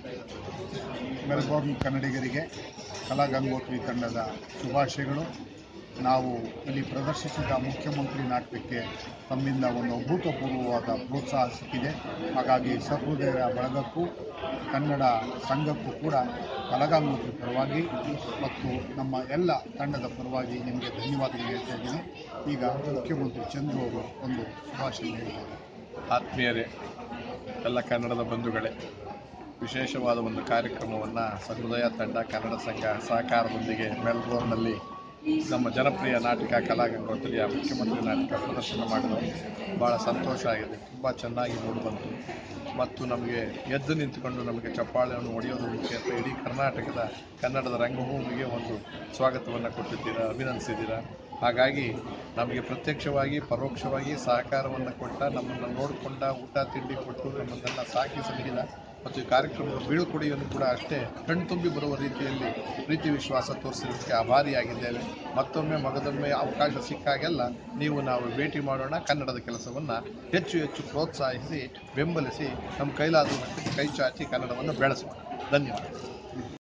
Melbourne ಕನ್ನಡಿಗರಿಗೆ ಕಲಾ ಗಂಗೋತ್ರಿ ತಂಡದ ಶುಭಾಶಯಗಳು ನಾವು ಇಲ್ಲಿ ಪ್ರದರ್ಶಿಸಿದ ಮುಖ್ಯಮಂತ್ರಿ ನಾಟಕಕ್ಕೆ ತಮ್ಮಿಂದ ಒಂದು ಅಭೂತಪೂರ್ವವಾದ ಪ್ರೋತ್ಸಾಹ ಸಿಕ್ಕಿದೆ ಹಾಗಾಗಿ ಸಹೃದಯರ ಬಳಗಕ್ಕೂ ಕನ್ನಡ ಸಂಘಕ್ಕೂ ಕೂಡ ಕಲಗಾಂಗೋತ್ರಿ ಪರವಾಗಿ ಮತ್ತು ನಮ್ಮ ಎಲ್ಲ ತಂಡದ ಪರವಾಗಿ ನಿಮಗೆ ಧನ್ಯವಾದಗಳು ಹೇಳ್ತಾ ಇದ್ದೀನಿ ಈಗ ಮುಖ್ಯಮಂತ್ರಿ ಚಂದ್ರು ಅವರು ಒಂದು ಶುಭಾಶಯ ಹೇಳ್ತಾರೆ ಆತ್ಮೀಯರೇ ಎಲ್ಲ ಕನ್ನಡದ ಬಂಧುಗಳೇ ವಿಶೇಷವಾದ ಒಂದು ಕಾರ್ಯಕ್ರಮವನ್ನು ಸಹೃದಯ ತಂಡ ಕನ್ನಡ ಸಂಘ ಸಹಕಾರದೊಂದಿಗೆ ಮೆಲ್ಬೋರ್ನ್ನಲ್ಲಿ ನಮ್ಮ ಜನಪ್ರಿಯ ನಾಟಕ ಕಲಾಗಂಗೋತ್ರಿಯ ಮುಖ್ಯಮಂತ್ರಿ ನಾಟಕ ಪ್ರದರ್ಶನ ಮಾಡಿದ್ರು ಭಾಳ ಸಂತೋಷ ಆಗಿದೆ ತುಂಬ ಚೆನ್ನಾಗಿ ಮೂಡಿಬಂತು ಮತ್ತು ನಮಗೆ ಎದ್ದು ನಿಂತುಕೊಂಡು ನಮಗೆ ಚಪ್ಪಾಳೆಯನ್ನು ಹೊಡೆಯೋದ್ರ ಮುಖಾಂತರ ಇಡೀ ಕರ್ನಾಟಕದ ಕನ್ನಡದ ರಂಗಭೂಮಿಗೆ ಒಂದು ಸ್ವಾಗತವನ್ನು ಕೊಟ್ಟಿದ್ದೀರಾ ಅಭಿನಂದಿಸಿದ್ದೀರಾ ಹಾಗಾಗಿ ನಮಗೆ ಪ್ರತ್ಯಕ್ಷವಾಗಿ ಪರೋಕ್ಷವಾಗಿ ಸಹಕಾರವನ್ನು ಕೊಟ್ಟ ನಮ್ಮನ್ನು ನೋಡಿಕೊಂಡ ಊಟ ತಿಂಡಿ ಕೊಟ್ಟು ನಮ್ಮನ್ನೆಲ್ಲ ಸಾಕಿ ಸಲಹಿದ ಮತ್ತು ಈ ಕಾರ್ಯಕ್ರಮದ ಬೀಳ್ಕೊಡುಗೆಯನ್ನು ಕೂಡ ಅಷ್ಟೇ ಕಣ್ತುಂಬಿ ಬರುವ ರೀತಿಯಲ್ಲಿ ಪ್ರೀತಿ ವಿಶ್ವಾಸ ತೋರಿಸಿದ್ದಕ್ಕೆ ಆಭಾರಿಯಾಗಿದ್ದೇವೆ ಮತ್ತೊಮ್ಮೆ ಮಗದೊಮ್ಮೆ ಅವಕಾಶ ಸಿಕ್ಕಾಗೆಲ್ಲ ನೀವು ನಾವು ಭೇಟಿ ಮಾಡೋಣ ಕನ್ನಡದ ಕೆಲಸವನ್ನು ಹೆಚ್ಚು ಹೆಚ್ಚು ಪ್ರೋತ್ಸಾಹಿಸಿ ಬೆಂಬಲಿಸಿ ನಮ್ಮ ಕೈಲಾದ ಮಟ್ಟಿಗೆ ಕೈ ಚಾಚಿ ಕನ್ನಡವನ್ನು ಬೆಳೆಸೋಣ ಧನ್ಯವಾದ